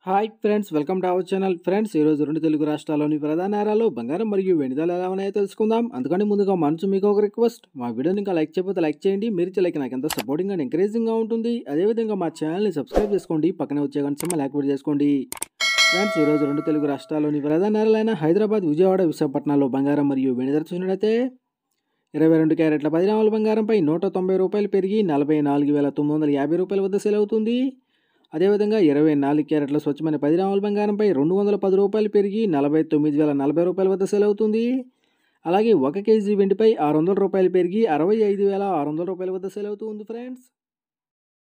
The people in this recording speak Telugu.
hi friends welcome to our channel friends ఈరోజు రెండు తెలుగు రాష్ట్రాల్లోని ప్రధాన నగరాల్లో బంగారం మరియు వెండి ధరలు ఎలా ఉన్నాయో తెలుసుకుందాం అందుకని ముందుగా మనసు మీకు ఒక రిక్వెస్ట్ మా వీడియోని ఇంకా లైక్ చేయకపోతే లైక్ చేయండి మీరు ఇచ్చే లైక్ నాకు ఎంత సపోర్టింగ్ అండ్ ఎంకరేజింగ్గా ఉంటుంది అదేవిధంగా మా ఛానల్ని సబ్స్క్రైబ్ చేసుకోండి పక్కనే వచ్చే గంట సింహల్ యాక్టివేట్ చేసుకోండి ఫ్రెండ్స్ ఈరోజు రెండు తెలుగు రాష్ట్రాల్లోని ప్రధాన నగరాలైన హైదరాబాద్ విజయవాడ విశాఖపట్నంలో బంగారం మరియు వెండి ధర చూసినట్లయితే ఇరవై రెండు క్యారెట్ల పది గ్రాముల బంగారంపై నూట తొంభై రూపాయలు పెరిగి నలభై నాలుగు వేల తొమ్మిది వందల యాభై రూపాయల వద్ద సేల్ అవుతుంది అదేవిధంగా ఇరవై నాలుగు క్యారెట్ల స్వచ్ఛమైన పది గ్రాముల బంగారంపై రెండు వందల పది రూపాయలు పెరిగి నలభై తొమ్మిది వేల నలభై రూపాయల వద్ద సేల్ అవుతుంది అలాగే ఒక కేజీ వెండిపై ఆరు వందల రూపాయలు పెరిగి అరవై ఐదు వేల ఆరు వందల రూపాయల వద్ద సేల్ అవుతుంది ఫ్రెండ్స్